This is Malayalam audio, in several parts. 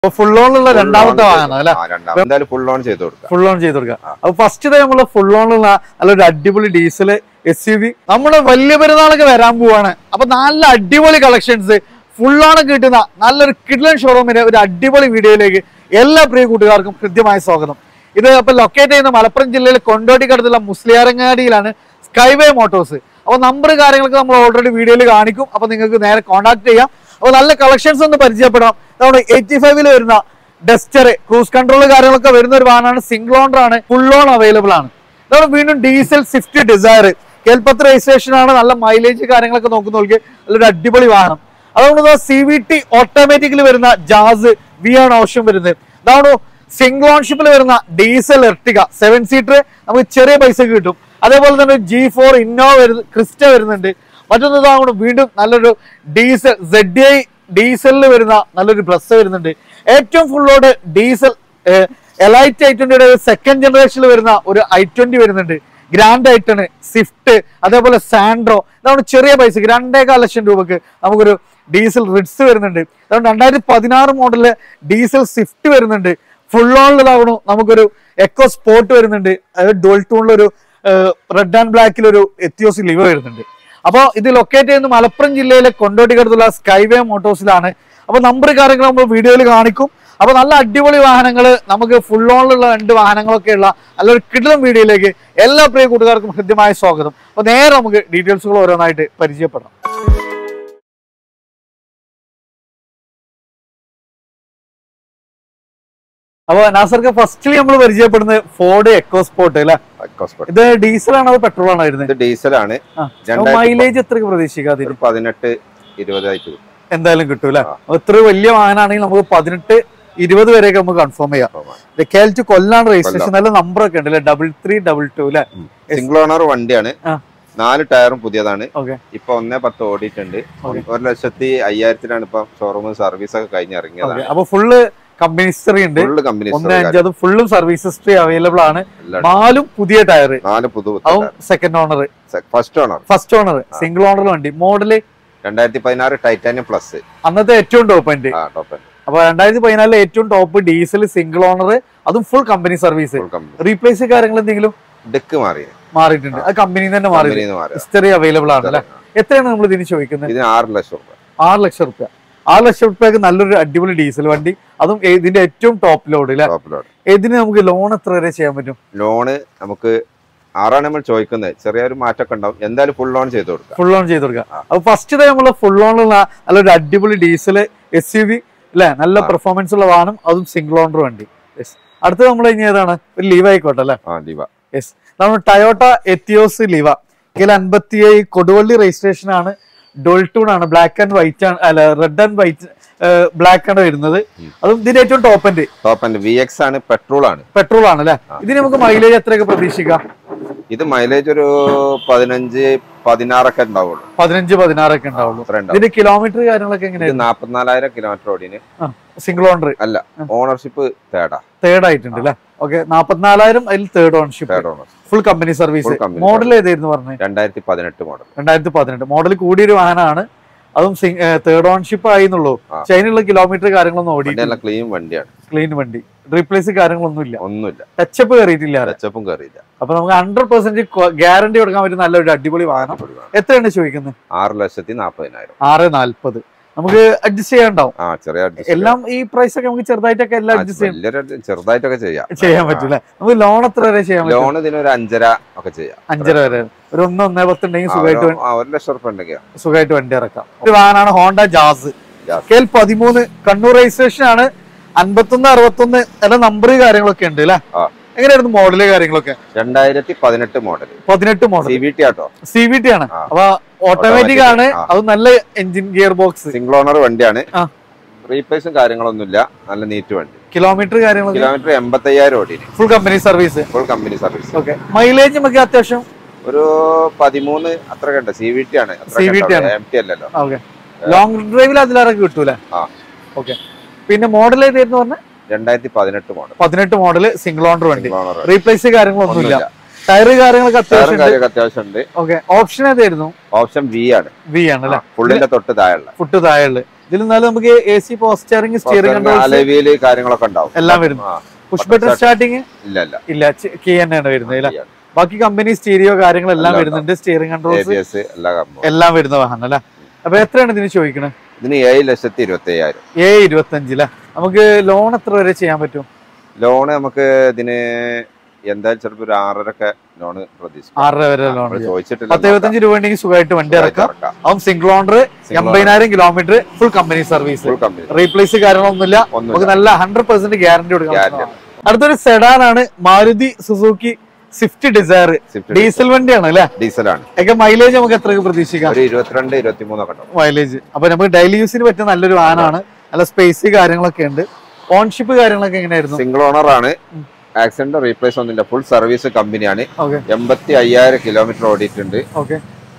ഫുൾ ഓണിലുള്ള രണ്ടാമത്തെ വാഹനം അല്ലെ ആ, രണ്ടാമത് എന്തായാലും ഫുൾ ഓൺ ചെയ്ത് കൊടുക്കാം ഫുൾ ഓൺ ചെയ്ത് കൊടുക്കുക അപ്പൊ ഫസ്റ്റ് ടൈം നമ്മള് ഫുൾ ഓണിലുള്ള നല്ലൊരു അടിപൊളി ഡീസൽ എസ് യു വി നമ്മുടെ വലിയ പെരുന്നാളൊക്കെ വരാൻ പോവാണ് അപ്പൊ നല്ല അടിപൊളി കളക്ഷൻസ് ഫുൾ ഓൺ കിട്ടുന്ന നല്ലൊരു കിഡ്ലൻ ഷോറൂമിന്റെ ഒരു അടിപൊളി വീഡിയോയിലേക്ക് എല്ലാ പ്രിയ കൂട്ടുകാർക്കും കൃത്യമായ സ്വാഗതം ഇത് അപ്പൊ ലൊക്കേറ്റ് ചെയ്യുന്ന മലപ്പുറം ജില്ലയിൽ കൊണ്ടോട്ടിക്കടുത്തുള്ള മുസ്ലിയാരങ്ങാടിയിലാണ് സ്കൈവേ മോട്ടോഴ്സ് അപ്പൊ നമ്പർ കാര്യങ്ങളൊക്കെ നമ്മൾ ഓൾറെഡി വീഡിയോയിൽ കാണിക്കും അപ്പൊ നിങ്ങൾക്ക് നേരെ കോൺടാക്ട് ചെയ്യാം അപ്പൊ നല്ല കളക്ഷൻസ് ഒന്ന് പരിചയപ്പെടാം നമ്മുടെ എയ്റ്റി ഫൈവില് വരുന്ന ഡസ്റ്റർ ക്രൂസ് കൺട്രോൾ കാര്യങ്ങളൊക്കെ വരുന്ന ഒരു വാഹനമാണ് സിംഗിൾ ഓണർ ആണ് ഫുൾ ഓൺ അവൈലബിൾ ആണ് ഇതാണ് വീണ്ടും ഡീസൽ സ്വിഫ്റ്റ് ഡിസയർ കേൽപ്പത്ത് രജിസ്ട്രേഷൻ ആണ് നല്ല മൈലേജ് കാര്യങ്ങളൊക്കെ നോക്കുന്നവർക്ക് നല്ലൊരു അടിപൊളി വാഹനം അതുകൊണ്ട് സി വി ടി ഓട്ടോമാറ്റിക്കലി വരുന്ന ജാസ് വി ആണ് ഓപ്ഷൻ വരുന്നത് ഇതാണ് സിംഗിൾ ഓൺഷിപ്പിൽ വരുന്ന ഡീസൽ എർട്ടിക സെവൻ സീറ്റർ നമുക്ക് ചെറിയ പൈസക്ക് കിട്ടും അതേപോലെ തന്നെ ജി ഫോർ ഇന്നോവ വരുന്ന ക്രിസ്റ്റ വരുന്നുണ്ട് മറ്റൊന്ന് ഇതാണ് വീണ്ടും നല്ലൊരു ഡീസൽ സെഡ് ഐ ഡീസലിൽ വരുന്ന നല്ലൊരു പ്ലസ് വരുന്നുണ്ട് ഏറ്റവും ഫുള്ളോട് ഡീസൽ എലൈറ്റ് ഐ ട്വന്റിയുടെ സെക്കൻഡ് ജനറേഷനിൽ വരുന്ന ഒരു ഐ ട്വന്റി വരുന്നുണ്ട് ഗ്രാൻഡ് ഐറ്റണ് സ്വിഫ്റ്റ് അതേപോലെ സാൻഡ്രോ ഇതാണ് ചെറിയ പൈസക്ക് രണ്ടേകാൽ ലക്ഷം രൂപക്ക് നമുക്കൊരു ഡീസൽ റിഡ്സ് വരുന്നുണ്ട് അതുകൊണ്ട് രണ്ടായിരത്തി പതിനാറ് മോഡലില് ഡീസൽ സ്വിഫ്റ്റ് വരുന്നുണ്ട് ഫുൾ ഓണിലാവണു നമുക്കൊരു എക്കോ സ്പോർട്ട് വരുന്നുണ്ട് അതായത് ഡുവൽ ടൂണിലൊരു റെഡ് ആൻഡ് ബ്ലാക്കിലൊരു എത്തിയോസ് ലിവർ വരുന്നുണ്ട് അപ്പോൾ ഇത് ലൊക്കേറ്റ് ചെയ്യുന്ന മലപ്പുറം ജില്ലയിലെ കൊണ്ടോട്ടിക്കടുത്തുള്ള സ്കൈവേ മോട്ടോഴ്സിലാണ് അപ്പൊ നമ്പർ കാര്യങ്ങൾ നമ്മൾ വീഡിയോയിൽ കാണിക്കും അപ്പൊ നല്ല അടിപൊളി വാഹനങ്ങൾ നമുക്ക് ഫുൾ ഓണിലുള്ള രണ്ട് വാഹനങ്ങളൊക്കെ ഉള്ള നല്ലൊരു കിടിലം വീഡിയോയിലേക്ക് എല്ലാ പ്രിയ കൂട്ടുകാർക്കും ഹൃദ്യമായ സ്വാഗതം അപ്പൊ നേരെ നമുക്ക് ഡീറ്റെയിൽസുകൾ ഓരോന്നായിട്ട് പരിചയപ്പെടാം അപ്പൊ നാസർക്ക് ഫസ്റ്റിൽ നമ്മൾ പരിചയപ്പെടുന്നത് ഫോർഡ് എക്കോസ്പോർട്ട് അല്ലെ എക്കോസ്പോർട്ട്. ഇത് ഡീസൽ ആണോ പെട്രോൾ ആണോ വരുന്നത് ഇത് ഡീസലാണ് ആ. രണ്ടായിരത്തി മൈലേജ് എത്രക്ക് പ്രതീക്ഷിക്കാതെ ഒരു പതിനെട്ട് ഇരുപതായിട്ട് കിട്ടും. എന്തായാലും കിട്ടും അല്ലെ ആ. ഇത്ര വലിയ വാഹനമാണെങ്കിൽ നമുക്ക് പതിനെട്ട് ഇരുപത് വരെയൊക്കെ നമുക്ക് കൺഫേം ചെയ്യാം കേൽറ്റ് കൊല്ലാണ് രജിസ്ട്രേഷൻ നല്ല നമ്പർ ഒക്കെ ഉണ്ട് അല്ലെ ഡബിൾ ത്രീ ഡബിൾ ടു അല്ലെ സിംഗിൾ ഓണർ വണ്ടിയാണ് ആ. നാല് ടയറും പുതിയതാണ് ഓക്കെ ഇപ്പൊ ഒന്നേ പത്ത് ഓടിയിട്ടുണ്ട് Okay. ഒരു ലക്ഷത്തി അയ്യായിരത്തിലാണ് ഇപ്പൊ ഷോറൂം സർവീസ് ഒക്കെ കഴിഞ്ഞ് ഓക്കെ ഇറങ്ങിയതാണ് അപ്പൊ ഫുള്ള് കമ്പനി ഹിസ്റ്ററി ഉണ്ട് ഫുള്ള് കമ്പനി ഒന്ന് അഞ്ച് അത് ഫുള്ളും സർവീസ് ഹിസ്റ്ററി അവൈലബിൾ ആണ് നാലും പുതിയ ടയർ നാല് പുതു അതും second owner first owner first owner single owner വണ്ടി മോഡല് രണ്ടായിരത്തി പതിനാറ് ടൈറ്റാനിയം പ്ലസ് അന്നത്തെ ഏറ്റവും ടോപ്പ് ഉണ്ട് ആ ടോപ്പ് അപ്പൊ രണ്ടായിരത്തി പതിനാലിലെ ഏറ്റവും ടോപ്പ് ഡീസൽ സിംഗിൾ ഓണർ അതും full company service full company replace കാര്യങ്ങൾ എന്തെങ്കിലും ഡെക്ക് മാറി മാറിയിട്ടുണ്ട് അത് കമ്പനിയിൽ തന്നെ മാറി കമ്പനിന്ന് മാറി ഹിസ്റ്ററി അവൈലബിൾ ആണ് അല്ലെ എത്രയാണ് നമ്മൾ ഇതിന് ചോദിക്കുന്നത് ഇതിന് ആറ് ലക്ഷം രൂപ ആറ് ലക്ഷം റുപ്യ ആറ് ലക്ഷം റുപ്യക്ക് നല്ലൊരു അടിപൊളി ഡീസൽ വണ്ടി അതും ഇതിന്റെ ഏറ്റവും ടോപ്പ് ലോഡ് അല്ലെ ടോപ്പിലോട് ഇതിന് നമുക്ക് ലോൺ എത്ര വരെ ചെയ്യാൻ പറ്റും ലോണ് നമുക്ക് ആറാണ് നമ്മൾ ചോദിക്കുന്നത് ചെറിയൊരു മാറ്റമൊക്കെ ഉണ്ടാവും എന്തായാലും ഫുൾ ലോൺ ചെയ്ത് കൊടുക്കാം ഫുൾ ഓൺ ചെയ്ത് കൊടുക്കുക അപ്പൊ ഫസ്റ്റ് ടൈം നമ്മൾ ഫുൾ ഓണുള്ള നല്ലൊരു അടിപൊളി ഡീസൽ എസ് യു വി അല്ലെ നല്ല ആ. പെർഫോമൻസ് ഉള്ള വാഹനം അതും സിംഗിൾ ഓണർ വണ്ടി യെസ് അടുത്ത് നമ്മൾ ഇനി ഏതാണ് ഒരു ലീവ് ആയിക്കോട്ടെ അല്ലെ ആ ദീപ യെസ് നമ്മൾ ടയോട്ട എത്തിയോസ് ലിവ ഇതിൽ അൻപത്തി ഏഴ് കൊടുവള്ളി രജിസ്ട്രേഷൻ ആണ് ഡോൾട്ടൂൺ ആണ് ബ്ലാക്ക് ആൻഡ് വൈറ്റ് ആണ് അല്ല റെഡ് ആൻഡ് വൈറ്റ് ബ്ലാക്ക് ആണ് വരുന്നത് അതും ഇതിന്റെ ഏറ്റവും top end top and V X ആണ് പെട്രോൾ ആണ് പെട്രോൾ ആണ് അല്ലെ ഇതിന് നമുക്ക് മൈലേജ് എത്രയൊക്കെ പ്രതീക്ഷിക്കാം ഇത് മൈലേജ് ഒരു പതിനഞ്ച് പതിനാറൊക്കെ ഉണ്ടാവുള്ളൂ പതിനഞ്ച് പതിനാറൊക്കെ ഉണ്ടാവുള്ളൂ അത്ര ഉണ്ടാവും ഇതിന്റെ കിലോമീറ്റർ കാര്യങ്ങളൊക്കെ ഇത് എങ്ങനെയായിരുന്നു നാപ്പത്തിനാലായിരം കിലോമീറ്റർ ഓടിന് സിംഗിൾ ഓണർ അല്ല ഓണർഷിപ്പ് തേർഡാ തേർഡ് ആയിട്ടുണ്ട് അല്ലെ ഓക്കെ നാപ്പത്തിനാലായിരം അതിൽ third ownership third owner full company service Full company മോഡൽ ഏതായിരുന്നു പറഞ്ഞത് രണ്ടായിരത്തി പതിനെട്ട് മോഡൽ രണ്ടായിരത്തി പതിനെട്ട് മോഡൽ കൂടിയൊരു വാഹനമാണ് അതും തേർഡ് ഓൺഷിപ്പ് ആയിന്നുള്ളൂ ആ. പക്ഷെ അതിനുള്ള കിലോമീറ്റർ കാര്യങ്ങളൊന്നും ഓടി വണ്ടിയെല്ലാം ക്ലീൻ വണ്ടിയാണ് ക്ലീൻ വണ്ടി റീപ്ലേസ് കാര്യങ്ങളൊന്നും ഇല്ല ഒന്നുമില്ല ടച്ചപ്പ് കയറിയിട്ടില്ല ആരെ. ടച്ചപ്പും കയറിയില്ല അപ്പൊ നമുക്ക് ഹൺഡ്രഡ് പെർസെന്റ് ഗ്യാരണ്ടി കൊടുക്കാൻ പറ്റുന്ന നല്ലൊരു അടിപൊളി വാഹനം എത്രയാണ് ചോദിക്കുന്നത് ആറ് ലക്ഷത്തി നാപ്പതിനായിരം ആറ് നാല്പത് നമുക്ക് അഡ്ജസ്റ്റ് ചെയ്യാണ്ടാവും ആ ചെറിയ adjust എല്ലാം ഈ പ്രൈസ് ഒക്കെ നമുക്ക് ചെറുതായിട്ടൊക്കെ എല്ലാം ആ, അഡ്ജസ്റ്റ് ചെയ്യാം വലിയൊരു adjust ചെറുതായിട്ടൊക്കെ ചെയ്യാം ചെയ്യാൻ പറ്റൂല നമുക്ക് ലോൺ എത്ര വരെ ചെയ്യാൻ പറ്റും ലോൺ ഇതിനൊരു അഞ്ചര ഒക്കെ ചെയ്യാം അഞ്ചര വരെ ഒരു ഒന്ന് ഒന്നേ പത്തുണ്ടെങ്കിൽ ആ, സുഖമായിട്ട് ഒരു- ആ, ഒരു ലക്ഷം റുപ്യ ഉണ്ടെങ്കിൽ സുഖമായിട്ട് വണ്ടി ഇറക്കാം ഒരു വാഹനമാണ് Honda Jazz Jazz. K L പതിമൂന്ന് കണ്ണൂർ രജിസ്ട്രേഷൻ ആണ് അൻപത്തൊന്ന് അറുപത്തൊന്ന് എല്ലാ നമ്പർ കാര്യങ്ങളൊക്കെ ഉണ്ട് അല്ലെ ആ. എങ്ങനെയായിരുന്നു മോഡല് കാര്യങ്ങളൊക്കെ രണ്ടായിരത്തി പതിനെട്ട് മോഡൽ പതിനെട്ട് model C V T auto C V T ആണ് ആ. അപ്പൊ ഓട്ടോമാറ്റിക് Automatic, ആണ് ആ. അത് നല്ല engine gear box single owner വണ്ടിയാണ് ആ. റീപ്ലേസും കാര്യങ്ങളൊന്നുമില്ല നല്ല നീറ്റ് വണ്ടി കിലോമീറ്റർ കാര്യങ്ങളൊക്കെ കിലോമീറ്റർ എൺപത്തയ്യായിരം ഓടിന് full company service full company service okay mileage നമുക്ക് അത്യാവശ്യം ഒരു പതിമൂന്ന് അത്ര കണ്ട സി വി ടി ആണ് CVT ആണ്. എം ടി അല്ലല്ലോ ഓക്കെ ലോങ് ഡ്രൈവിൽ അതിലിറക്കി കിട്ടൂല ആ. ഓക്കെ പിന്നെ മോഡൽ ഏതായിരുന്നു പറഞ്ഞ രണ്ടായിരത്തി പതിനെട്ട് മോഡൽ പതിനെട്ട് മോഡല് സിംഗിൾ ഓണർ വണ്ടി സിംഗിൾ ഓണർ റീപ്ലേസ് കാര്യങ്ങളൊന്നുമില്ല ഒന്നുമില്ല ടയർ കാര്യങ്ങളൊക്കെ വേറെ അത്യാവശ്യം ഉണ്ട് കാര്യമൊക്കെ അത്യാവശ്യം ഉണ്ട് ഓക്കെ ഓപ്ഷൻ ഏതായിരുന്നു ഓപ്ഷൻ വി ആണ് വി ആണ് അല്ലെ ഫുള്ളിന്റെ തൊട്ട് താഴെയുള്ള ഫുട്ട് താഴെ ഇതിൽ നിന്നാലും നമുക്ക് എ സി പോസ്റ്ററിംഗ് സ്റ്റിയറിംഗ് കൺട്രോൾസ് അലവിയില് കാര്യങ്ങളൊക്കെ ഉണ്ടാവും എല്ലാം വരുന്നു ആ, പുഷ് ബട്ടൺ സ്റ്റാർട്ടിങ് ഇല്ല ഇല്ല ഇല്ല കീ തന്നെയാണ് വരുന്നത് ഇല്ല ബാക്കി കമ്പനി സ്റ്റീരിയോ കാര്യങ്ങളെല്ലാം എല്ലാം വരുന്നുണ്ട് steering A controls B S എല്ലാ കമ്പനി എല്ലാം വരുന്ന വാഹനം അല്ലെ അപ്പൊ എത്രയാണ് ഇതിന് ചോദിക്കണത് ഇതിന് ഏഴ് ലക്ഷത്തി ഇരുപത്തി അയ്യായിരം ഏ ഇരുപത്തഞ്ചില നമുക്ക് ലോൺ എത്ര വരെ ചെയ്യാൻ പറ്റും ലോണ് നമുക്ക് ഇതിന് എന്തായാലും ചിലപ്പോ ഒരു ആറരക്കെ ലോണ് പ്രതീക്ഷിക്കാം ആറര വരെ ലോൺ നമ്മള് ചോദിച്ചിട്ടില്ല പത്ത് എഴുപത്തഞ്ച് രൂപ ഉണ്ടെങ്കിൽ സുഖമായിട്ട് വണ്ടി ഇറക്കാം ഇറക്കാം. അവൻ സിംഗിൾ ഓണർ എൺപതിനായിരം kilometre full company service Full company. Replace കാര്യങ്ങളൊന്നുമില്ല നമുക്ക് ഒന്നുമില്ല നല്ല ഹൺഡ്രഡ് പെർസെന്റ് ഗ്യാരണ്ടി കൊടുക്കാം Guarantee. അടുത്തൊരു സെഡാൻ ആണ് Maruti Suzuki Swift Dzire Swift diesel വണ്ടിയാണ് അല്ലെ ഡീസലാണ് ഒക്കെ മൈലേജ് നമുക്ക് എത്രയൊക്കെ പ്രതീക്ഷിക്കാം ഒരു ഇരുപത്തിരണ്ട് ഇരുപത്തിമൂന്നൊക്കെ ഉണ്ടാവും മൈലേജ് അപ്പൊ നമുക്ക് ഡെയിലി യൂസിന് പറ്റിയ നല്ലൊരു വാഹനമാണ് നല്ല സ്പേസ് കാര്യങ്ങളൊക്കെ ഉണ്ട് ഓൺഷിപ്പ് കാര്യങ്ങളൊക്കെ എങ്ങനെയായിരുന്നു സിംഗിൾ ഓണർ ആണ് ആക്സിഡന്റ് റീപ്ലേസ് ഒന്നുമില്ല ഫുൾ സർവീസ് കമ്പനിയാണ് ഓക്കെ എൺപത്തി അയ്യായിരം കിലോമീറ്റർ ഓടിയിട്ടുണ്ട് ഓക്കെ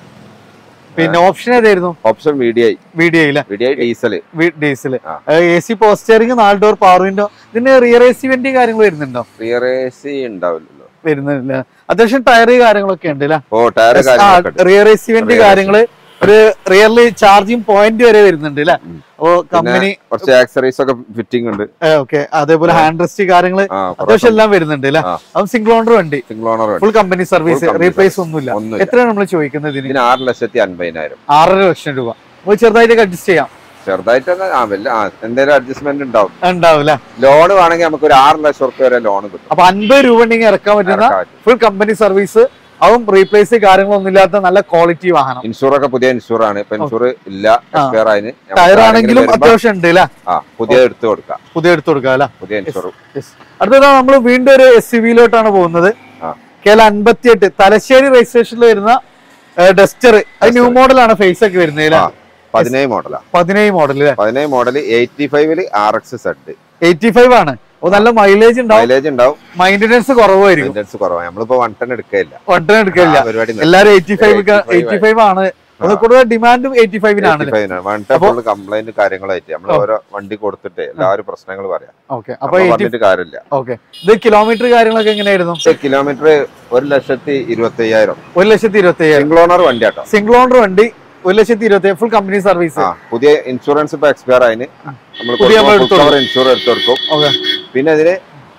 പിന്നെ ഓപ്ഷൻ ഏതായിരുന്നു option V D I V D I V D I diesel diesel ആ. എ സി പോസ്റ്ററിംഗ് നാല് ഡോർ പവർ വിൻഡോ ഇതിന് റിയർ എ സി വണ്ടി കാര്യങ്ങൾ വരുന്നുണ്ടോ റിയർ എ സി ഉണ്ടാവില്ലല്ലോ വരുന്നില്ല അത്യാവശ്യം ടയർ കാര്യങ്ങളൊക്കെ ഉണ്ട് അല്ലേ ഓ ടയർ കാര്യങ്ങളൊക്കെ ഉണ്ട്. റിയർ എ സി വണ്ടി Rear AC. കാര്യങ്ങള് ഒരു റിയർലി ചാർജിങ് പോയിന്റ് വരെ വരുന്നുണ്ട് അല്ലെ ഉം. അപ്പോ കമ്പനി കുറച്ച് ആക്സറീസ് ഒക്കെ ഫിറ്റിംഗ് ഉണ്ട് ഓക്കെ അതേപോലെ ഹാൻഡ് റെസ്റ്റ് കാര്യങ്ങള് ആ അത്യാവശ്യം എല്ലാം വരുന്നുണ്ട് അല്ലെ ആ. അതും സിംഗിൾ ഓണർ വണ്ടി സിംഗിൾ ഓണർ ഉണ്ട് full company service Full company replace service. ഒന്നുമില്ല ഒന്നുമില്ല എത്രയാണ് നമ്മൾ ചോദിക്കുന്നത് ഇതിന് ഇതിന് ആറ് ലക്ഷത്തി അൻപതിനായിരം ആറര ലക്ഷം രൂപ നമുക്ക് ചെറുതായിട്ട് അഡ്ജസ്റ്റ് ചെയ്യാം ചെറുതായിട്ട് തന്നെ ആ വല്ല ആ എന്തെങ്കിലും അഡ്ജസ്റ്റ്മെന്റ് ഉണ്ടാവും ഉണ്ടാവില്ല ലോൺ വേണമെങ്കിൽ നമുക്ക് ഒരു ആറ് ലക്ഷം റുപ്യ വരെ ലോൺ കിട്ടും അപ്പൊ അൻപത് രൂപ ഉണ്ടെങ്കിൽ ഇറക്കാൻ പറ്റുന്ന ഇറക്കാൻ പറ്റും. ഫുൾ കമ്പനി സർവീസ് അതും റീപ്ലേസ് കാര്യങ്ങളൊന്നും ഇല്ലാത്ത നല്ല ക്വാളിറ്റി വാഹനം ഇൻഷൂർ ഒക്കെ പുതിയ ഇൻഷൂർ ആണ് ഇപ്പൊ ഇൻഷൂർ ഇല്ല എക്സ്പയർ ആയതിന് നമുക്ക് ടയർ ആരെങ്കിലും ആണെങ്കിലും വരുമ്പോ, അത്യാവശ്യം ഉണ്ട് അല്ലെ ആ പുതിയ എടുത്തു കൊടുക്കാം പുതിയ എടുത്തു കൊടുക്കാം അല്ലെ പുതിയ ഇൻഷൂർ അടുത്തത് നമ്മൾ വീണ്ടും ഒരു എസ് യു വിയിലോട്ടാണ് പോകുന്നത് ആ. കേരള അൻപത്തിയെട്ട് തലശ്ശേരി രജിസ്ട്രേഷനിൽ വരുന്ന ഡസ്റ്റർ അത് ന്യൂ മോഡലാണ് ഫേസ് ഒക്കെ വരുന്നത് അല്ലേ ആ പതിനേഴ് മോഡലാ പതിനേഴ് മോഡൽ അല്ലേ പതിനേഴ് മോഡൽ എയ്റ്റി ഫൈവില് R X Z eighty five ആണ് ഓ നല്ല മൈലേജ് ഉണ്ടാവും മൈലേജ് ഉണ്ടാവും മൈന്റനൻസ് കുറവായിരിക്കും മെയിൻ്റെനൻസ് കുറവാണ് നമ്മളിപ്പോ വൺ ടൺ എടുക്കില്ല വട്ടം എടുക്കില്ല പരിപാടി നിർത്തി. എല്ലാരും എയ്റ്റി ഫൈവ് 85 എയ്റ്റി ഫൈവ് ആണ് അത് കൂടുതൽ ഡിമാൻഡും എയ്റ്റി ഫൈവിനാണ് 85 നാണ്. വൺ ടൺ ഫുള്ള് കംപ്ലൈന്റ് കാര്യങ്ങളായിട്ട് നമ്മൾ ഓരോ വണ്ടി കൊടുത്തിട്ട് എല്ലാവരും പ്രശ്നങ്ങൾ പറയാം ഓക്കെ അപ്പൊ അപ്പൊ എയ്റ്റി പറഞ്ഞിട്ട് കാര്യമില്ല ഓക്കെ ഇത് കിലോമീറ്റർ കാര്യങ്ങളൊക്കെ എങ്ങനെയായിരുന്നു കിലോമീറ്റർ ഒരു ലക്ഷത്തി ഇരുപത്തി അയ്യായിരം ഒരു ലക്ഷത്തി ഇരുപത്തി അയ്യായിരം സിംഗിൾ ഓണർ വണ്ടി ആട്ടോ സിംഗിൾ ഓണർ വണ്ടി ഒരു ലക്ഷത്തി ഇരുപത്തി ഫുൾ കമ്പനി സർവീസ് ആ പുതിയ ഇൻഷുറൻസ് ഇപ്പൊ എക്സ്പയർ ആയിന് നമ്മൾ പുതിയ നമ്മൾ എടുത്തു ഇൻഷുർ എടുത്തു കൊടുക്കും ഓക്കെ പിന്നെ അതിന്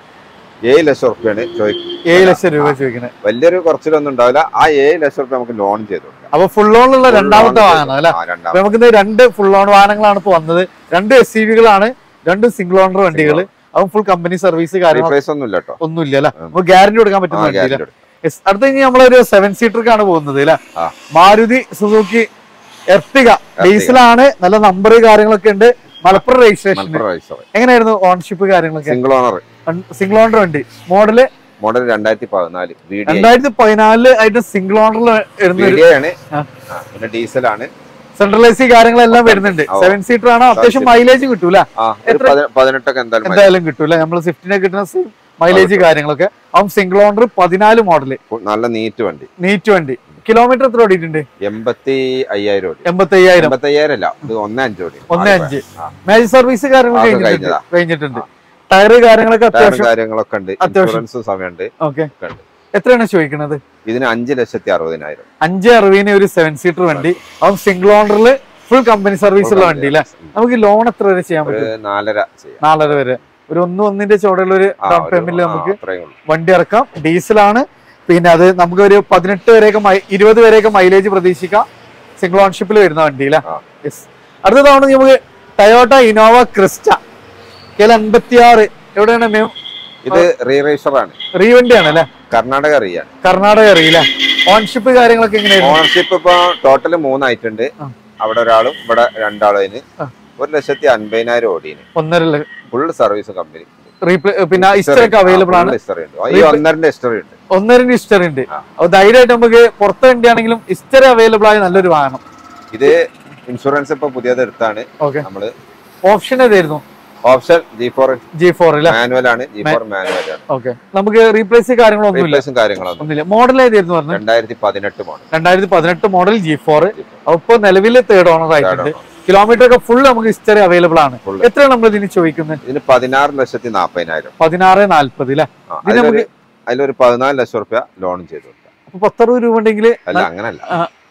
ഏഴ് ലക്ഷം റുപ്യാണ് ചോദിക്കും ഏഴ് ലക്ഷം രൂപ ചോദിക്കുന്നത് വലിയൊരു കുറച്ചിലൊന്നും ഉണ്ടാവില്ല ആ ഏഴ് ലക്ഷം റുപ്യ നമുക്ക് ലോൺ ചെയ്ത് കൊടുക്കാം അപ്പൊ ഫുൾ ഓണുള്ള Full രണ്ടാമത്തെ loan വാഹനം അല്ലെ ആ, അപ്പൊ രണ്ടാമത്തെ നമുക്കിന്ന് രണ്ട് ഫുൾ ഓൺ വാഹനങ്ങളാണ് ഇപ്പൊ വന്നത് രണ്ട് എസ് സി വികളാണ് രണ്ടും സിംഗിൾ ഓണർ വണ്ടികൾ അതും ഫുൾ കമ്പനി സർവീസ് കാര്യങ്ങൾ റീപ്ലേസ് ഒന്നും ഇല്ല കേട്ടോ ഒന്നുമില്ല അല്ലെ നമുക്ക് ഗ്യാരണ്ടി കൊടുക്കാൻ പറ്റുന്ന വണ്ടിയില്ല ഗ്യാരണ്ടി എടുക്കും Yes. അടുത്ത കഴിഞ്ഞ് നമ്മളൊരു സെവൻ സീറ്റർക്കാണ് പോകുന്നത് അല്ലെ ആ. മാരുതി സുസുക്കി എർട്ടിക ഡീസലാണ് നല്ല നമ്പർ കാര്യങ്ങളൊക്കെ ഉണ്ട് മലപ്പുറം രജിസ്ട്രേഷൻ മലപ്പുറം റൈസർ എങ്ങനെയായിരുന്നു ഓൺഷിപ്പ് കാര്യങ്ങളൊക്കെ സിംഗിൾ ഓണർ സിംഗിൾ ഓണർ വണ്ടി മോഡല് മോഡൽ രണ്ടായിരത്തി പതിനാല് വി ഡി രണ്ടായിരത്തി പതിനാലില് ആയിട്ട് സിംഗിൾ ഓണറിൽ വരുന്ന ഒരു ആണ് ആ. ആ, പിന്നെ ഡീസലാണ് സെൻട്രലൈസി കാര്യങ്ങളെല്ലാം വരുന്നുണ്ട് ഓ. സെവൻ സീറ്റർ ആണ് അത്യാവശ്യം seater. മൈലേജ് കിട്ടൂല ആ ഒരു എത്ര- പതി- പതിനെട്ടൊക്കെ എന്തായാലും മതി. എന്തായാലും കിട്ടൂല നമ്മൾ സ്വിഫ്റ്റിനെ കിട്ടുന്ന മൈലേജ് കാര്യങ്ങളൊക്കെ അതും സിംഗിൾ ഓണർ പതിനാല് മോഡല് നല്ല നീറ്റ് വണ്ടി നീറ്റ് വണ്ടി കിലോമീറ്റർ എത്ര ഓടിയിട്ടുണ്ട് എൺപത്തി അയ്യായിരം ഓടി എൺപത്തി അയ്യായിരം എൺപത്തി അയ്യായിരം അല്ല ഇത് ഒന്നേ അഞ്ച് ഓടി ഒന്നേ അഞ്ച് ആ. മേജർ സർവീസ് കാര്യങ്ങൾ അതൊക്കെ കഴിഞ്ഞിട്ടുണ്ട് കഴിഞ്ഞതാ. കഴിഞ്ഞിട്ടുണ്ട് ടയർ കാര്യങ്ങളൊക്കെ ടയറും അത്യാവശ്യം കാര്യങ്ങളൊക്കെ ഉണ്ട് അത്യാവശ്യം. ഇൻഷുറൻസ് സമയമുണ്ട് ഓക്കെ ഒക്കെ ഉണ്ട് എത്രയാണ് ചോദിക്കുന്നത് ഇതിന് അഞ്ച് ലക്ഷത്തി അറുപതിനായിരം അഞ്ച് അറുപതിന് ഒരു സെവൻ സീറ്റർ വണ്ടി അതും സിംഗിൾ ഓണറിൽ ഫുൾ കമ്പനി സർവീസ് ഉള്ള വണ്ടി അല്ലേ നമുക്ക് ലോൺ എത്ര വരെ ചെയ്യാൻ ഒരു പറ്റും നാലര ചെയ്യാം നാലര വരെ ഒരു ഒന്ന് ഒന്നിന്റെ ചോടുള്ള ഒരു ആ, ഡൗൺ ഒരു- പേയ്മെന്റിൽ ആ, നമുക്ക് അത്രയേ ഉള്ളൂ. വണ്ടി ഇറക്കാം ഡീസലാണ് പിന്നെ അത് നമുക്ക് ഒരു പതിനെട്ട് വരെയൊക്കെ മൈ- ഇരുപത് വരെയൊക്കെ മൈലേജ് പ്രതീക്ഷിക്കാം സിംഗിൾ ഓൺഷിപ്പിൽ വരുന്ന വണ്ടിയില്ല ആ. യെസ് അടുത്ത തവണ നമുക്ക് ടയോട്ട ഇനോവ ക്രിസ്റ്റ കേല അൻപത്തി ആറ് എവിടെയാണ് മെയിൻ ഇത് റീറേസർ ആണ് റീ വണ്ടിയാണ് അല്ലെ കർണാടക അറിയാൻ കർണാടക അറിയില്ല ഓൺഷിപ്പ് കാര്യങ്ങളൊക്കെ എങ്ങനെയായിരുന്നു ഓണർഷിപ്പ് ഇപ്പൊ ടോട്ടൽ മൂന്നായിട്ടുണ്ട് ആ. അവിടെ ഒരാളും ഇവിടെ രണ്ടാളും അതിന് ആ. ഒരു ലക്ഷത്തി അൻപതിനായിരം ഓടിന് ഒന്നര ല- ഫുൾ സർവീസ് കമ്പനി റീപ്ലേ പിന്നെ ഹിസ്റ്ററി അവൈലബിൾ ആണ് ഹിസ്റ്ററി ഉണ്ട് ഈ ഒന്നരന്റെ ഹിസ്റ്ററി ഉണ്ട് ഒന്നരന്റെ ഹിസ്റ്ററി ഉണ്ട് ആ. അപ്പൊ ധൈര്യമായിട്ട് നമുക്ക് പുറത്തെ വണ്ടിയാണെങ്കിലും ഹിസ്റ്ററി അവൈലബിൾ ആയ നല്ലൊരു വാഹനം ഇത് ഇൻഷുറൻസ് ഇപ്പൊ പുതിയത് എടുത്താണ് ഓക്കെ നമ്മള് ഓപ്ഷൻ ഏതായിരുന്നു option G four G four അല്ലേ മാനുവൽ ആണ് ജി ഫോർ മാനുവൽ ആണ് ഓക്കെ നമുക്ക് റീപ്ലേസ് കാര്യങ്ങളൊന്നുമില്ല റീപ്ലേസും കാര്യങ്ങളൊന്നും ഒന്നുമില്ല മോഡൽ ഏതായിരുന്നു പറഞ്ഞു രണ്ടായിരത്തി പതിനെട്ട് മോഡൽ രണ്ടായിരത്തി പതിനെട്ട് മോഡൽ ജി ഫോർ ഇപ്പൊ നിലവിൽ തേർഡ് ഓണർ ആയിട്ടുണ്ട് കിലോമീറ്റർ ഒക്കെ ഫുൾ നമുക്ക് ഹിസ്റ്ററി അവൈലബിൾ ആണ് Full. എത്രയാണ് നമ്മൾ ഇതിന് ചോദിക്കുന്നത് ഇതിന് പതിനാറ് ലക്ഷത്തി നാപ്പതിനായിരം പതിനാറ് നാല്പത് അല്ലെ ആ, ഇതിന് അതിലൊരു അതിലൊരു പതിനാല് ലക്ഷം റുപ്യ ലോൺ ചെയ്തു കൊടുക്കാം അപ്പൊ പത്തറുപത് രൂപ ഉണ്ടെങ്കിൽ അല്ല അങ്ങനല്ല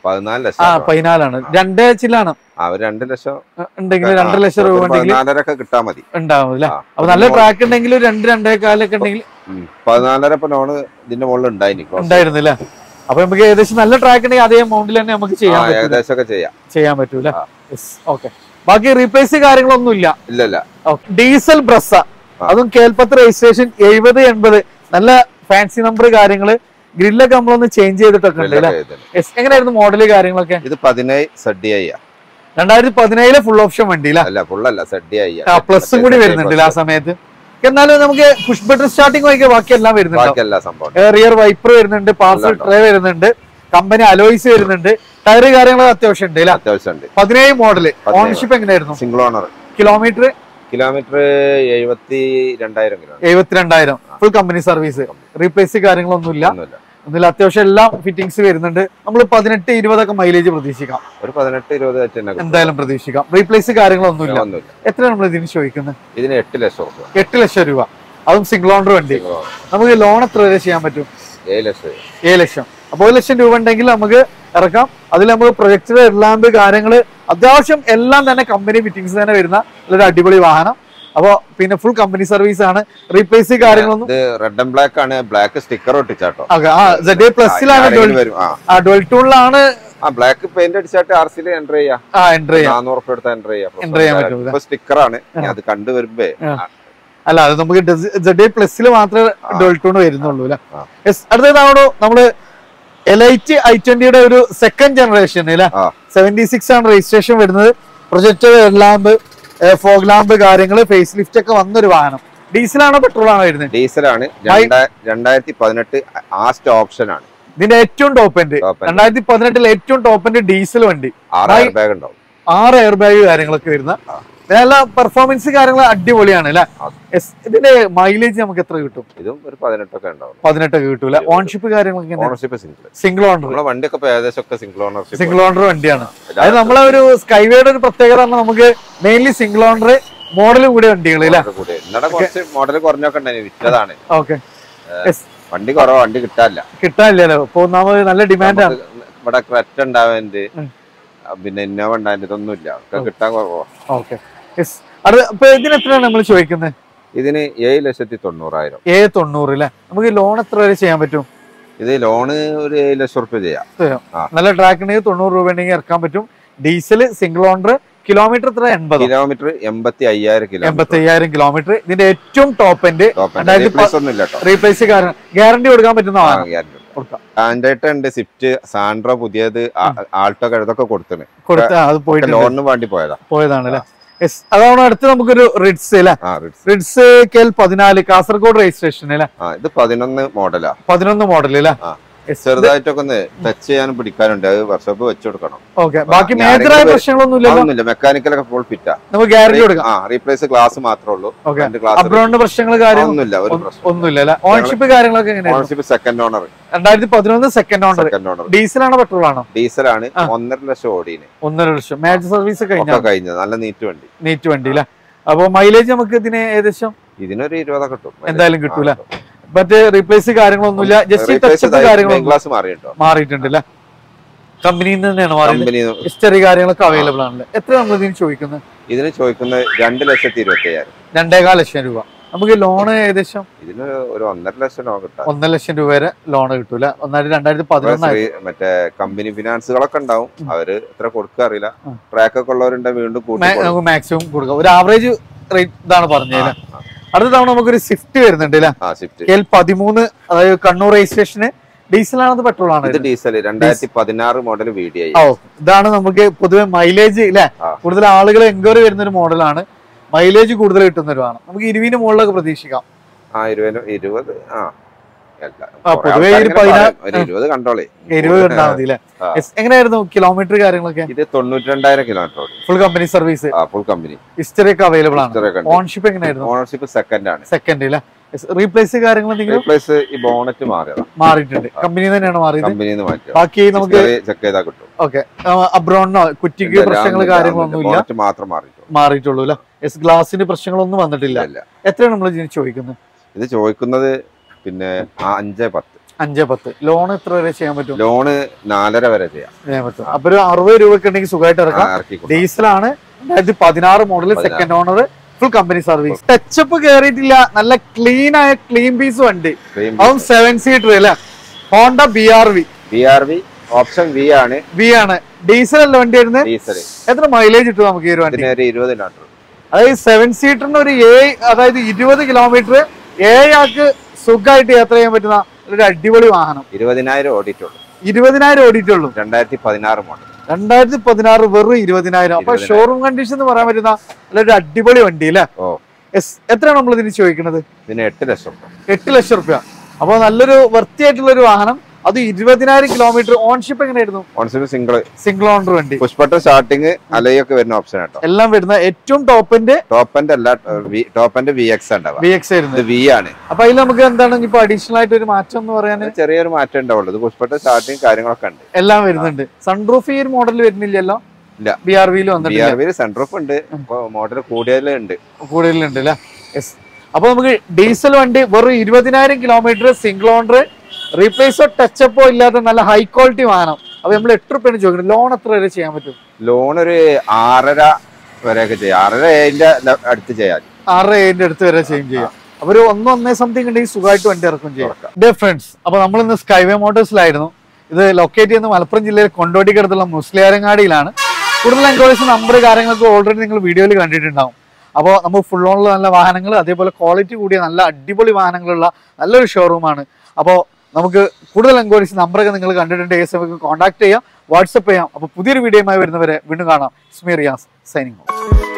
പതിനാല് ആ ലക്ഷം രൂപ. പതിനാലാണ് രണ്ടേ ചില്ലാണ് അവർ രണ്ട് ലക്ഷം ഉണ്ടെങ്കിൽ രണ്ടര ലക്ഷം രൂപ ഒരു ഉണ്ടെങ്കിൽ പതിനാലരൊക്കെ കിട്ടാ മതി ഉണ്ടാവും അല്ലെ ആ. അപ്പൊ നല്ല ട്രാക്ക് ഉണ്ടെങ്കിൽ ഒരു രണ്ട് രണ്ടേ കാലൊക്കെ ഉണ്ടെങ്കിൽ ഉം. പതിനാലര ഇപ്പൊ ലോണ് ഇതിന്റെ മുകളിൽ ഉണ്ടായിനി cross. ഉണ്ടായിരുന്നില്ല അപ്പൊ നമുക്ക് ഏകദേശം നല്ല ട്രാക്ക് ഉണ്ടെങ്കിൽ അതേ എമൗണ്ടിൽ തന്നെ നമുക്ക് ആ, ചെയ്യാൻ പറ്റും ഏകദേശം ഒക്കെ ചെയ്യാം ചെയ്യാൻ പറ്റൂല ആ. ഓക്കെ ബാക്കി റീപ്ലേസ് കാര്യങ്ങളൊന്നും ഇല്ല ഇല്ല ഇല്ല ഡീസൽ ബ്രസ്സ അതും കേൽപ്പത്ത് രജിസ്ട്രേഷൻ എഴുപത് എൺപത് നല്ല ഫാൻസി നമ്പർ കാര്യങ്ങള് ഗ്രില്ലൊക്കെ നമ്മളൊന്ന് ചേഞ്ച് ചെയ്തിട്ടൊക്കെ ഉണ്ട് അല്ലേ ഇതൊക്കെ ഇതിന്. Yes. എങ്ങനെയായിരുന്നു മോഡല് കാര്യങ്ങളൊക്കെ ഇത് പതിനേഴ് സെഡ് ഐ രണ്ടായിരത്തി പതിനേഴിലെ ഫുൾ ഓപ്ഷൻ വണ്ടി അല്ലേ അല്ല ഫുള്ളല്ല സെഡ് ഐ ആ പ്ലസും കൂടി വരുന്നുണ്ട് ആ സമയത്ത് എന്നാലും നമുക്ക് പുഷ് ബട്ടൺ സ്റ്റാർട്ടിംഗ് വൈകി ബാക്കി എല്ലാം വരുന്നുണ്ടോ ബാക്കി എല്ലാ സംഭവം റിയർ വൈപ്പർ വരുന്നുണ്ട് പാർസൽ എല്ലാം ട്രേ വരുന്നുണ്ട് കമ്പനി അലോയ്സ് വരുന്നുണ്ട് ടയർ കാര്യങ്ങളൊക്കെ അത്യാവശ്യം ഉണ്ട് അല്ലേ അത്യാവശ്യം ഉണ്ട് പതിനേഴ് മോഡല് പതിനേഴ്. ഓണർഷിപ്പ് എങ്ങനെയായിരുന്നു സിംഗിൾ ഓണർ കിലോമീറ്റർ കിലോമീറ്റർ എഴുപത്തി രണ്ടായിരം കിലോമീറ്റർ എഴുപത്തിരണ്ടായിരം ഫുൾ കമ്പനി സർവീസ് റീപ്ലേസ് കാര്യങ്ങളൊന്നുമില്ല ഒന്നുമില്ല ഇതിൽ അത്യാവശ്യം എല്ലാം ഫിറ്റിംഗ്സ് വരുന്നുണ്ട് നമ്മൾ പതിനെട്ട് ഇരുപതൊക്കെ മൈലേജ് പ്രതീക്ഷിക്കാം ഒരു പതിനെട്ട് ഇരുപത് വെച്ച് തന്നെ കിട്ടും. എന്തായാലും പ്രതീക്ഷിക്കാം റീപ്ലേസ് കാര്യങ്ങളൊന്നുമില്ല ഒന്നുമില്ല എത്ര നമ്മൾ ഇതിന് ചോദിക്കുന്നത് ഇതിന് എട്ട് ലക്ഷം റുപ്യ എട്ട് ലക്ഷം രൂപ അതും സിംഗിൾ ഓണർ വണ്ടി സിംഗിൾ ഓണർ നമുക്ക് ലോൺ എത്ര വരെ ചെയ്യാൻ പറ്റും ഏഴ് ലക്ഷം രൂപ. ഏഴ് ലക്ഷം അപ്പോൾ ഒരു ലക്ഷം രൂപ ഉണ്ടെങ്കിൽ നമുക്ക് ഇറക്കാം അതിൽ നമുക്ക് പ്രൊജക്ടർ എല്ലാം കാര്യങ്ങൾ അത്യാവശ്യം എല്ലാം തന്നെ കമ്പനി ഫിറ്റിംഗ്സ് തന്നെ വരുന്ന ഒരു അടിപൊളി വാഹനം അപ്പോൾ പിന്നെ ഫുൾ കമ്പനി സർവീസ് ആണ് റീപ്ലേസ് കാര്യങ്ങളൊന്നും ഇത് റെഡ് ആൻഡ് ബ്ലാക്ക് ആണ് ബ്ലാക്ക് സ്റ്റിക്കർ ഒട്ടിച്ചാട്ടോ ഓക്കെ ആ സെഡ് പ്ലസിലാണ് ആരെങ്കിലും വരും ആ ആ ഡുവൽ ടൂണിലാണ് ആ ബ്ലാക്ക് പെയിന്റ് അടിച്ചാട്ട് ആർ സിയിൽ എൻ്റർ ചെയ്യാം ആ എൻ്റർ ചെയ്യാം നാനൂറ് ഉറുപ്പ് എടുത്ത് എൻ്റർ ചെയ്യാം Enter ചെയ്യാൻ പറ്റും, ഇപ്പൊ സ്റ്റിക്കറാണ് അത് കണ്ടുവരുമ്പേ അല്ല അത് നമുക്ക് സെഡ് പ്ലസിൽ മാത്രമേ ഡുവൽ ടൂൺ വരുന്നുള്ളൂ അല്ലെ ആ. യെസ് അടുത്തതാണോ നമ്മള് എലൈറ്റ് ഐ ട്വന്റിയുടെ ഒരു സെക്കൻഡ് ജനറേഷൻ അല്ലെ ആ സെവന്റി സിക്സ് ആണ് രജിസ്ട്രേഷൻ വരുന്നത് പ്രൊജക്ടർ ലാമ്പ് ഫോഗ് ലാമ്പ് കാര്യങ്ങൾ ഫേസ് ലിഫ്റ്റ് ഒക്കെ വന്നൊരു വാഹനം ഡീസലാണോ പെട്രോൾ ആണോ വരുന്നത് ഡീസലാണ് രണ്ടാ- രണ്ടായിരത്തി പതിനെട്ട് ആസ്റ്റ് ഓപ്ഷൻ ആണ് ഇതിന്റെ ഏറ്റവും ടോപ്പ് എൻഡ് Top end. രണ്ടായിരത്തി പതിനെട്ടിൽ ഏറ്റവും ടോപ്പ് എൻഡ് ഡീസൽ വണ്ടി ആറ് എയർ ബാഗ് ഉണ്ടാവും ആറ് എയർ ബാഗ് കാര്യങ്ങളൊക്കെ വരുന്ന ആ. നല്ല പെർഫോമൻസ് കാര്യങ്ങൾ അടിപൊളിയാണ് അല്ലെ ആ. Yes. ഇതിന്റെ മൈലേജ് നമുക്ക് എത്ര കിട്ടും ഇതും ഒരു പതിനെട്ടൊക്കെ ഉണ്ടാവും പതിനെട്ടൊക്കെ കിട്ടൂല ഓൺഷിപ്പ് കാര്യങ്ങളൊക്കെ ഓണർഷിപ്പ് സിംഗിൾ സിംഗിൾ ഓണർ നമ്മളെ വണ്ടിയൊക്കെ ഇപ്പൊ ഏകദേശം ഒക്കെ സിംഗിൾ ഓണർഷിപ്പ് സിംഗിൾ ഓണർ വണ്ടിയാണ് അത് നമ്മളെ ഒരു സ്കൈവേയുടെ ഒരു പ്രത്യേകത പറഞ്ഞാൽ നമുക്ക് മെയിൻലി സിംഗിൾ ഓണർ മോഡലും കൂടി വണ്ടികൾ അല്ലേ കൂടി ഇന്നലെ കുറച്ച് മോഡൽ കുറഞ്ഞൊക്കെ ഉണ്ടായിരുന്നു വിറ്റതാണ് ഓക്കെ വണ്ടി കുറവാ വണ്ടി കിട്ടാനില്ല കിട്ടാനില്ലല്ലോ ഇപ്പൊ ഒന്നാമത് നല്ല ഡിമാൻഡാണ് നമുക്ക് ഇവിടെ ക്രെറ്റ ഉണ്ടാവേണ്ട ഉം. പിന്നെ ഇന്നോവ ഉണ്ടാവേണ്ട ഇതൊന്നും ഇല്ല ഒക്കെ കിട്ടാൻ കുറവാ ഓക്കെ യെസ് അത് ഇപ്പൊ ഇതിന് എത്രയാണ് നമ്മൾ ചോദിക്കുന്നത് ഇതിന് ഏഴ് ലക്ഷത്തി തൊണ്ണൂറായിരം ഏ തൊണ്ണൂറ് അല്ലേ നമുക്ക് ലോൺ എത്ര വരെ ചെയ്യാൻ പറ്റും ഇത് ലോണ് ഒരു ഏഴ് ലക്ഷം റുപ്യ ചെയ്യാം ചെയ്യാം. ആ. നല്ല ട്രാക്ക് ഉണ്ടെങ്കിൽ തൊണ്ണൂറ് രൂപ ഉണ്ടെങ്കിൽ ഇറക്കാൻ പറ്റും ഡീസൽ സിംഗിൾ ഓണർ കിലോമീറ്റർ എത്ര എൺപത് കിലോമീറ്റർ എൺപത്തി അയ്യായിരം എൺപത്തി കിലോമീറ്റർ അയ്യായിരം കിലോമീറ്റർ ഇതിന്റെ ഏറ്റവും ടോപ്പ് എൻഡ് രണ്ടായിരത്തി പ- റീപ്ലേസ് ഒന്നും ഇല്ല കേട്ടോ റീപ്ലേസ് കാരണം ഗ്യാരണ്ടി കൊടുക്കാൻ പറ്റുന്ന വാഹനം കൊടുക്കാം ആൻഡ്രോയിഡ് ഉണ്ട് സ്വിഫ്റ്റ് സാൻഡ്രോ പുതിയത് ആൾട്ടോ ഇതൊക്കെ കൊടുത്തിന് കൊടുത്ത അത് പോയിട്ടുണ്ട് ലോണിന് വേണ്ടി പോയതാ പോയതാണ് അല്ലേ യെസ് അതാണ് അടുത്ത് നമുക്കൊരു റിഡ്സ് അല്ലേ ആ റിഡ്സ് റിഡ്സ് കെ എൽ പതിനാല് കാസർഗോഡ് രജിസ്ട്രേഷൻ അല്ലേ ആ ഇത് പതിനൊന്ന് മോഡലാ പതിനൊന്ന് മോഡൽ അല്ലേ ആ. ചെറുതായിട്ടൊക്കെ ഒന്ന് ടച്ച് ചെയ്യാനും പിടിക്കാനുണ്ട് അത് വർഷോപ്പ് വെച്ചു കൊടുക്കണം ഓക്കെ ബാക്കി ഞാനിങ്ങനെ മേജറായ വരും. പ്രശ്നങ്ങളൊന്നും ഇല്ലല്ലോ അതൊന്നുമില്ല മെക്കാനിക്കലൊക്കെ ഫുൾ ഫിറ്റാ നമുക്ക് ഗ്യാരണ്ടി കൊടുക്കാം ആ റീപ്ലേസ് ഗ്ലാസ് മാത്രമേ ഉള്ളൂ ഓക്കെ രണ്ട് ഗ്ലാസ് അബ്രോണിന്റെ പ്രശ്നങ്ങൾ കാര്യം ഒന്നുമില്ല ഒരു പ്രശ്നം ഒന്നുമില്ല അല്ലെ ഓൺഷിപ്പ് കാര്യങ്ങളൊക്കെ എങ്ങനെയാണ് ഓണർഷിപ്പ് സെക്കൻഡ് ഓണർ രണ്ടായിരത്തി പതിനൊന്ന് second owner second owner diesel ആണോ പെട്രോൾ ആണോ ഡീസലാണ് ആ. ഒന്നര ലക്ഷം ഓടീന് ഒന്നര ലക്ഷം മാച്ച് സർവീസ് ഒക്കെ കഴിഞ്ഞാൽ കഴിഞ്ഞത് നല്ല നീറ്റ് വണ്ടി നീറ്റ് വണ്ടി അല്ലെ അപ്പൊ മൈലേജ് നമുക്ക് ഇതിന് ഏകദേശം ഇതിനൊരു ഇരുപതൊക്കെ കിട്ടും എന്തായാലും കിട്ടൂല മറ്റേ റീപ്ലേസ് കാര്യങ്ങളൊന്നുമില്ല ജസ്റ്റ് ടച്ചപ്പ് കാര്യങ്ങളൊന്നും ഗ്ലാസ് മാറിയിട്ടോ മാറിയിട്ടുണ്ട് അല്ലെ കമ്പനിയിൽ നിന്ന് തന്നെയാണ് മാറിയത് കമ്പനി ഹിസ്റ്ററി കാര്യങ്ങളൊക്കെ അവൈലബിൾ ആണല്ലേ എത്ര നമ്മൾ ഇതിന് ചോദിക്കുന്നത് ഇതിന് ചോദിക്കുന്നത് രണ്ട് ലക്ഷത്തി ഇരുപത്തി അയ്യായിരം രണ്ടേകാൽ ലക്ഷം രൂപ നമുക്ക് ലോൺ ഏകദേശം ഇതിന് ഒരു ഒന്നര ലക്ഷം രൂപ കിട്ടാം ഒന്നര ലക്ഷം രൂപ വരെ ലോൺ കിട്ടൂല ഒന്നായിരത്തി രണ്ടായിരത്തി പതിനൊന്നായി മറ്റേ കമ്പനി ഫിനാൻസുകളൊക്കെ ഉണ്ടാവും ഉം. അവര് എത്ര കൊടുക്കുക അറിയില്ല ഉം. ട്രാക്ക് ഒക്കെ ഉള്ളവരുണ്ട് വീണ്ടും കൂട്ടി കൊടുക്കും. നമുക്ക് മാക്സിമം കൊടുക്കാം ഒരു ആവറേജ് റേറ്റ് ഇതാണ് പറഞ്ഞത് ആ, അല്ലേ അടുത്ത തവണ നമുക്കൊരു സ്വിഫ്റ്റ് വരുന്നുണ്ട് അല്ലേ ആ സ്വിഫ്റ്റ് കെ എൽ പതിമൂന്ന് അതായത് കണ്ണൂർ രജിസ്ട്രേഷന് ഡീസൽ ആണത് പെട്രോൾ ആണ് ഇത് ഡീസൽ രണ്ടായിരത്തി പതിനാറ് മോഡൽ വി ഡി ഐ ഓ ഇതാണ് നമുക്ക് പൊതുവെ മൈലേജ് ഇല്ലേ ആ. കൂടുതൽ ആളുകൾ എൻക്വയറി വരുന്ന ഒരു മോഡലാണ് മൈലേജ് കൂടുതൽ കിട്ടുന്ന ഒരു ആണ് നമുക്ക് ഇരുവിന് മുകളിലൊക്കെ പ്രതീക്ഷിക്കാം ആ ഇരുപത് ഇരുപത് ആ അല്ല, ആ, കുറേ പൊതുവേ ആൾക്കാര് ഒരു ഇങ്ങനെ പതിനാ- പറയും. ഒരു ഇരുപത് കണ്ടോളേ ഇരുപത് കണ്ടാൽ മതി അല്ലേ ആ. Yes. എങ്ങനെയായിരുന്നു കിലോമീറ്റർ കാര്യങ്ങളൊക്കെ ഇത് തൊണ്ണൂറ്റി രണ്ടായിരം കിലോമീറ്റർ ഓടി ഫുൾ കമ്പനി സർവീസ് ആ ഫുൾ കമ്പനി ഹിസ്റ്ററി ഒക്കെ അവൈലബിൾ ആണ് ഓൺഷിപ്പ് എങ്ങനെയായിരുന്നു ഓണർഷിപ്പ് സെക്കൻഡ് ആണ് സെക്കൻഡ് അല്ലേ റീപ്ലേസ് കാര്യങ്ങൾ എന്തെങ്കിലും റീപ്ലേസ് ഈ ബോണറ്റ് മാറിയതാ മാറിയിട്ടുണ്ട് കമ്പനി തന്നെയാണ് മാറിയത് കമ്പനിയിൽ നിന്ന് മാറ്റിയത് ബാക്കി നമുക്ക് ചെക്ക് ചെയ്താൽ കിട്ടും ഓക്കെ അബ്രോണിനോ കുറ്റിക്ക് പ്രശ്നങ്ങൾ കാര്യങ്ങളൊന്നും ഇല്ല ബോണറ്റ് മാത്രം മാറിയിട്ടു മാറിയിട്ടുള്ളൂ അല്ലെ എസ് ഗ്ലാസിന് പ്രശ്നങ്ങളൊന്നും വന്നിട്ടില്ല ഇല്ല എത്രയാണ് നമ്മൾ ഇതിന് ചോദിക്കുന്നത് ഇത് ചോദിക്കുന്നത് പിന്നെ ആ അഞ്ചേ പത്ത് അഞ്ച് പത്ത് ലോൺ എത്ര വരെ ചെയ്യാൻ പറ്റും ലോണ് നാലര വരെ ചെയ്യാം ചെയ്യാൻ പറ്റും അപ്പൊ ഒരു അറുപത് രൂപയ്ക്ക് ഉണ്ടെങ്കിൽ സുഖമായിട്ട് ആ, ഇറക്കാം ഇറക്കി കൊടുക്കാം. ഡീസലാണ് രണ്ടായിരത്തി പതിനാറ് മോഡൽ പതിനാറ്. Second owner full company service touch up കയറിയിട്ടില്ല നല്ല ക്ലീൻ ആയ ക്ലീൻ പീസ് വണ്ടി Cream അതും സെവൻ സീറ്റർ അല്ലേ Honda B R V B R V option V ആണ് വി ആണ് ഡീസൽ അല്ല വണ്ടി വരുന്നത് ഡീസൽ എത്ര മൈലേജ് കിട്ടും നമുക്ക് ഈ ഒരു വണ്ടി ഇതിന് ഒരു ഇരുപത് കിലോമീറ്റർ അതായത് സെവൻ സീറ്ററിന് ഒരു ഏഴ് അതായത് ഇരുപത് കിലോമീറ്റർ ഏഴാൾക്ക് സുഖമായിട്ട് യാത്ര ചെയ്യാൻ പറ്റുന്ന ഒരു അടിപൊളി വാഹനം ഇരുപതിനായിരം ഓടിയിട്ടുള്ളൂ ഇരുപതിനായിരം ഓടിയിട്ടുള്ളൂ രണ്ടായിരത്തി പതിനാറ് മോഡൽ രണ്ടായിരത്തി പതിനാറ് വെറും ഇരുപതിനായിരം അപ്പൊ ഇരുപതിനായിരം. ഷോറൂം കണ്ടീഷൻ എന്ന് പറയാൻ പറ്റുന്ന നല്ലൊരു അടിപൊളി വണ്ടി അല്ലേ ഓ എസ് എത്രയാണ് നമ്മൾ ഇതിന് ചോദിക്കുന്നത് ഇതിന് എട്ട് ലക്ഷം രൂപ. എട്ട് ലക്ഷം റുപ്യ അപ്പോൾ നല്ലൊരു വൃത്തിയായിട്ടുള്ള ഒരു വാഹനം അത് ഇരുപതിനായിരം കിലോമീറ്റർ ഓൺഷിപ്പ് എങ്ങനെയായിരുന്നു ഓൺസിന് സിംഗിൾ സിംഗിൾ ഓണർ വണ്ടി പുഷ്പട്ട സ്റ്റാർട്ടിങ് അലയൊക്കെ വരുന്ന ഓപ്ഷൻ കേട്ടോ എല്ലാം വരുന്ന ഏറ്റവും ടോപ്പിന്റെ ടോപ്പന്റെ അല്ല ടോപ്പന്റെ വി എക്സ് ഉണ്ടാവുക വി എക്സ് ആയിരുന്നു ഇത് വി ആണ് അപ്പൊ അതിൽ നമുക്ക് എന്താണ് ഇപ്പൊ അഡീഷണൽ ആയിട്ട് ഒരു മാറ്റം എന്ന് പറയാൻ ഇത് ചെറിയൊരു മാറ്റം ഉണ്ടാവുള്ളൂ ഇത് പുഷ്പട്ട സ്റ്റാർട്ടിങ് കാര്യങ്ങളൊക്കെ ഉണ്ട് എല്ലാം വരുന്നുണ്ട് സൺറൂഫ് ഈ ഒരു മോഡൽ വരുന്നില്ലല്ലോ ഇല്ല. ബി ആർ വിയിൽ ബി വന്നിട്ടില്ല ആർ വിയിൽ സെൻട്രൂഫ് ഉണ്ട് മോഡൽ കൂടിയതിലുണ്ട് കൂടുതലുണ്ട് അല്ലേ യെസ് അപ്പൊ നമുക്ക് ഡീസൽ വണ്ടി വെറും ഇരുപതിനായിരം കിലോമീറ്റർ സിംഗിൾ ഓണർ റീപ്ലേസോ ടച്ചപ്പോ ഇല്ലാത്ത നല്ല ഹൈ ക്വാളിറ്റി വാഹനം അപ്പൊ നമ്മൾ എട്ട് റുപ്യാണ് ചോദിക്കുന്നത് ലോൺ എത്ര വരെ ചെയ്യാൻ പറ്റും ലോൺ ഒരു ആറര വരെയൊക്കെ ചെയ്യാം ആറര ഏഴിന്റെ അടുത്ത് ചെയ്യാം ആറ് ഏഴിന്റെ അടുത്ത് വരെ ചെയ്യും ചെയ്യാം അപ്പൊ ഒരു ഒന്ന് ഒന്നേ സംതിങ് ഉണ്ടെങ്കിൽ സുഖമായിട്ട് വണ്ടി ഇറക്കും ചെയ്യാം തുറക്കാം. ഡേ ഫ്രണ്ട്സ് അപ്പൊ നമ്മൾ ഇന്ന് സ്കൈവേ മോട്ടോഴ്സിലായിരുന്നു ഇത് ലൊക്കേറ്റ് ചെയ്യുന്ന മലപ്പുറം ജില്ലയിൽ കൊണ്ടോട്ടിക്കടുത്തുള്ള മുസ്ലിയാരങ്ങാടിയിലാണ് കൂടുതൽ എൻക്വയറീസ് നമ്പർ കാര്യങ്ങളൊക്കെ ഓൾറെഡി നിങ്ങൾ വീഡിയോയിൽ കണ്ടിട്ടുണ്ടാവും അപ്പോൾ നമുക്ക് ഫുൾ ഓണിൽ നല്ല വാഹനങ്ങൾ അതേപോലെ ക്വാളിറ്റി കൂടിയ നല്ല അടിപൊളി വാഹനങ്ങളുള്ള നല്ലൊരു ഷോറൂമാണ് അപ്പോൾ നമുക്ക് കൂടുതൽ എൻക്വയറീസ് നമ്പറൊക്കെ നിങ്ങൾ കണ്ടിട്ടുണ്ട് ഏസ് നമുക്ക് കോൺടാക്ട് ചെയ്യാം വാട്സപ്പ് ചെയ്യാം അപ്പോൾ പുതിയൊരു വീഡിയോയുമായി വരുന്നവരെ വീണ്ടും കാണാം സ്മി റിയാസ് സൈനിങ്